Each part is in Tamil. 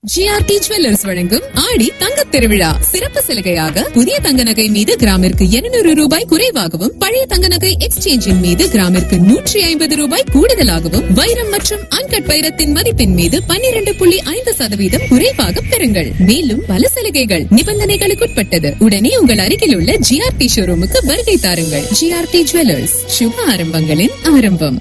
ஜிஆர்டி ஜுவல்லர்ஸ் வழங்கும் ஆடி தங்கத் திருவிழா சிறப்பு சலுகையாக புதிய தங்க நகை மீது கிராமிற்கு 200 ரூபாய் குறைவாகவும் பழைய தங்க நகை எக்ஸ்சேஞ்சின் மீது கிராமிற்கு நூற்றி ஐம்பது ரூபாய் கூடுதலாகவும் வைரம் மற்றும் அன்கட் வைரத்தின் மதிப்பின் மீது 12.5% புள்ளி ஐந்து சதவீதம் குறைவாக பெறுங்கள் மேலும் பல சலுகைகள் நிபந்தனைகளுக்குட்பட்டது உடனே உங்கள் அருகில் உள்ள ஜிஆர்டி ஷோரூமுக்கு வருகை தாருங்கள் ஜிஆர்டி ஜுவல்லர்ஸ் சுப ஆரம்பங்களின் ஆரம்பம்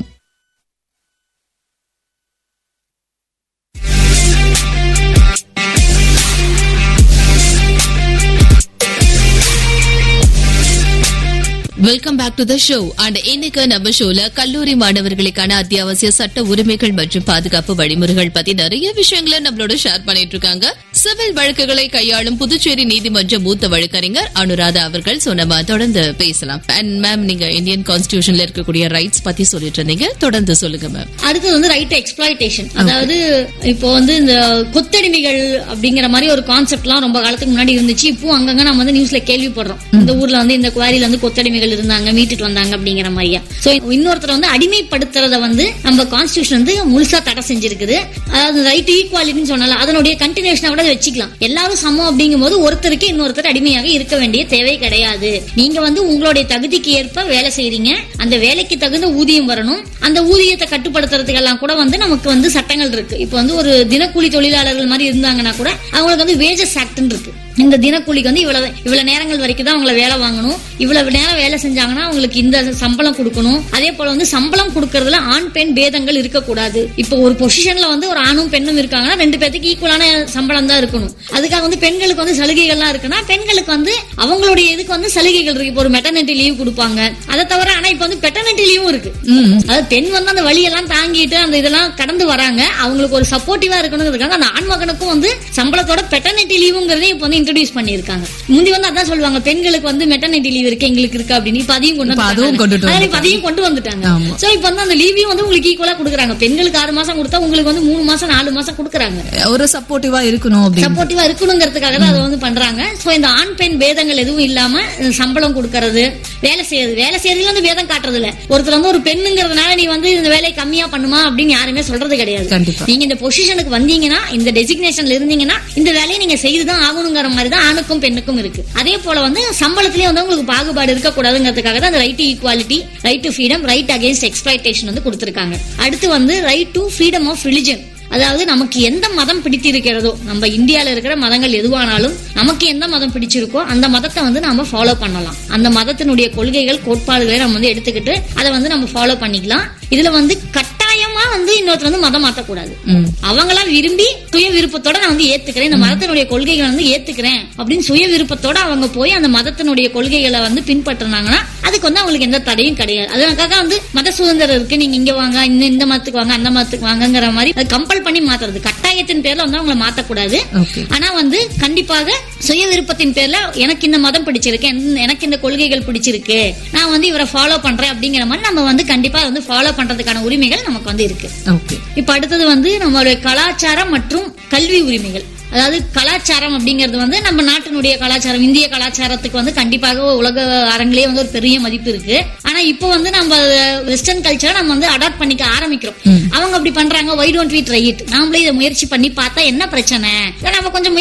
welcome back to the show and இன்னைக்கு நம்ம ஷோல கல்லூரி மாணவர்களுக்கான அத்தியாவசிய சட்ட உரிமைகள் மற்றும் பாதுகாப்பு வழிமுறைகள் பத்தி நிறைய விஷயங்களை நம்மளோட ஷேர் பண்ணிட்டு இருக்காங்க சிவில் வழக்குகளை கையாளும் புதுச்சேரி நீதிமன்ற மூத்த வழக்கறிஞர் அனுராதா அவர்கள் சொன்னமா தொடர்ந்து பேசலாம் அண்ட் மேம் நீங்க இந்தியன் கான்ஸ்டிடியூஷன்ல இருக்கக்கூடிய ரைட்ஸ் பத்தி சொல்லிட்டு இருந்தீங்க தொடர்ந்து சொல்லுங்க மேம் அடுத்தது வந்து ரைட் எக்ஸ்பிளாய்டேஷன் அதாவது இப்போ வந்து இந்த கொத்தடிமைகள் அப்படிங்கிற மாதிரி ஒரு கான்செப்ட்லாம் ரொம்ப காலத்துக்கு முன்னாடி இருந்துச்சு இப்போ அங்கங்க நம்ம வந்து நியூஸ்ல கேள்விப்படுறோம் இந்த ஊர்ல வந்து இந்த குவாரியில வந்து கொத்தடிமைகள் இருந்தாங்க மீட்டுட்டு வந்தாங்க அப்படிங்கிற மாதிரியா சோ இன்னொருத்தர் வந்து அடிமைப்படுத்துறத வந்து நம்ம கான்ஸ்டியூஷன் வந்து முழுசா தடை செஞ்சிருக்குது அதாவது ரைட் ஈக்குவாலிட்டின்னு சொன்னால அதனுடைய கண்டினியூஷனை விட வச்சுக்கலாம் எல்லாரும் சமம் அப்படிங்கும் போது ஒருத்தருக்கு இன்னொருத்தர் அடிமையாக இருக்க வேண்டிய தேவை கிடையாது நீங்க வந்து உங்களுடைய தகுதிக்கு ஏற்ப வேலை செய்றீங்க அந்த வேலைக்கு தகுந்த ஊதியம் வரணும் அந்த ஊதியத்தை கட்டுப்படுத்துறதுக்கெல்லாம் கூட வந்து நமக்கு வந்து சட்டங்கள் இருக்கு இப்போ வந்து ஒரு தினக்கூலி தொழிலாளர்கள் மாதிரி இருந்தாங்கன்னா கூட அவங்களுக்கு வந்து வேஜஸ் ஆக்ட்னு இருக்கு இந்த தினக்கூலிக்கு வந்து இவ்வளவு இவ்வளவு நேரங்கள் வரைக்கும் தான் அவங்கள வேலை வாங்கணும் இவ்வளவு நேரம் வேலை செஞ்சாங்கன்னா அவங்களுக்கு இந்த சம்பளம் கொடுக்கணும் அதே போல வந்து சம்பளம் கொடுக்கறதுல ஆண் பெண் பேதங்கள் இருக்கக்கூடாது இப்போ ஒரு பொசிஷன்ல வந்து ஒரு ஆணும் பெண்ணும் இருக்காங்கன்னா ரெண்டு பேத்துக்கு ஈக்குவலான சம்பளம் தான் இருக்கணும் அதுக்காக வந்து பெண்களுக்கு வந்து சலுகைகள்லாம் இருக்குன்னா பெண்களுக்கு வந்து அவங்களுடைய இதுக்கு வந்து சலுகைகள் இருக்கு இப்போ ஒரு மெட்டர்னிட்டி லீவ் கொடுப்பாங்க அதை தவிர ஆனா இப்போ வந்து பெட்டர்னிட்டி லீவும் இருக்கு அதாவது பெண் வந்து அந்த வழியெல்லாம் தாங்கிட்டு அந்த இதெல்லாம் கடந்து வராங்க அவங்களுக்கு ஒரு சப்போர்ட்டிவா இருக்கணுங்கிறதுக்காக அந்த ஆண் மகனுக்கும் வந்து சம்பளத்தோட பெட்டர்னிட்டி லீவுங்கிறதே இப்போ வந்து இன்ட்ரடியூஸ் பண்ணிருக்காங்க முந்தி வந்து அதான் சொல்லுவாங்க பெண்களுக்கு வந்து மெட்டர்னிட்டி லீவ் இருக்கு எங்களுக்கு இருக்கு அப்படின்னு இப்ப அதையும் கொண்டு இப்ப அதுவும் வந்துட்டாங்க. கொண்டுட்டு அதாவது இப்ப அதையும் கொண்டு வந்துட்டாங்க ஆமா. சோ இப்ப வந்து அந்த லீவையும் வந்து உங்களுக்கு ஈக்குவலா கொடுக்குறாங்க பெண்களுக்கு ஆறு மாசம் கொடுத்தா உங்களுக்கு வந்து மூணு மாசம் நாலு மாசம் கொடுக்குறாங்க ஒரு சப்போர்ட்டிவா இருக்கணும் அப்படின்னு சப்போர்ட்டிவா இருக்கணுங்கிறதுக்காக தான் அதை வந்து பண்றாங்க சோ இந்த ஆண் பெண் பேதங்கள் எதுவும் இல்லாம அஹ், சம்பளம் கொடுக்கறது வேலை செய்யறது வேலை செய்யறதுல வந்து பேதம் காட்டுறது இல்ல ஒருத்தர் வந்து ஒரு பெண்ணுங்கிறதுனால நீ வந்து இந்த வேலையை கம்மியா பண்ணுமா அப்படின்னு யாருமே சொல்றது கிடையாது கண்டிப்பா. நீங்க இந்த பொசிஷனுக்கு வந்தீங்கன்னா இந்த டெசிக்னேஷன்ல இருந்தீங்கன்னா இந்த வேலையை நீங்க செய்துதான் ஆகணுங்கிற மாதிரி தான் ஆணுக்கும் பெண்ணுக்கும் இருக்கு அதே போல வந்து சம்பளத்திலேயே வந்து உங்களுக்கு பாகுபாடு இருக்கக்கூடாதுங்கிறதுக்காக தான் அந்த right to equality right to freedom right against exploitation வந்து கொடுத்திருக்காங்க அடுத்து வந்து right to freedom of religion அதாவது நமக்கு எந்த மதம் பிடித்திருக்கிறதோ நம்ம இந்தியால இருக்கிற மதங்கள் எதுவானாலும் நமக்கு எந்த மதம் பிடிச்சிருக்கோ அந்த மதத்தை வந்து நம்ம ஃபாலோ பண்ணலாம் அந்த மதத்தினுடைய கொள்கைகள் கோட்பாடுகளை நம்ம வந்து எடுத்துக்கிட்டு அதை வந்து நம்ம ஃபாலோ பண்ணிக்கலாம் இதுல வந்து கட்டாயமா வந்து இன்னொருத்தர் வந்து மதம் மாத்தக்கூடாது அவங்களா விரும்பி சுய விருப்பத்தோட நான் வந்து ஏத்துக்கிறேன் இந்த மதத்தினுடைய கொள்கைகளை வந்து ஏத்துக்கிறேன் அப்படின்னு சுய விருப்பத்தோட அவங்க போய் அந்த மதத்தினுடைய கொள்கைகளை வந்து பின்பற்றினாங்கன்னா அதுக்கு வந்து அவங்களுக்கு எந்த தடையும் கிடையாது அதற்காக வந்து மத சுதந்திரம் இருக்கு நீங்க இங்க வாங்க இந்த இந்த மதத்துக்கு வாங்க அந்த மதத்துக்கு வாங்கங்கிற மாதிரி அது கம்பல் பண்ணி மாத்துறது கட்டாயத்தின் பேர்ல வந்து அவங்கள மாத்தக்கூடாது ஓகே ஆனா வந்து கண்டிப்பாக சுய விருப்பத்தின் பேர்ல எனக்கு இந்த மதம் பிடிச்சிருக்கு என்- எனக்கு இந்த கொள்கைகள் பிடிச்சிருக்கு நான் வந்து இவரை ஃபாலோ பண்றேன் அப்படிங்கிற மாதிரி நம்ம வந்து கண்டிப்பா வந்து ஃபாலோ பண்றதுக்கான உரிமைகள் நமக்கு வந்து இருக்கு ஓகே இப்ப அடுத்தது வந்து நம்மளுடைய கலாச்சாரம் மற்றும் கல்வி உரிமைகள் அதாவது கலாச்சாரம் அப்படிங்கிறது வந்து நம்ம நாட்டினுடைய கலாச்சாரம் இந்திய கலாச்சாரத்துக்கு வந்து கண்டிப்பாக உலக அரங்கிலேயே வந்து ஒரு பெரிய மதிப்பு இருக்கு ஆனா இப்போ வந்து நம்ம வெஸ்டர்ன் கல்ச்சரை நம்ம வந்து அடாப்ட் பண்ணிக்க ஆரம்பிக்கிறோம் அவங்க அப்படி பண்றாங்க why don't we try it நாமளே இதை முயற்சி பண்ணி பார்த்தா என்ன பிரச்சனை இதை நம்ம கொஞ்சம் முயற்சி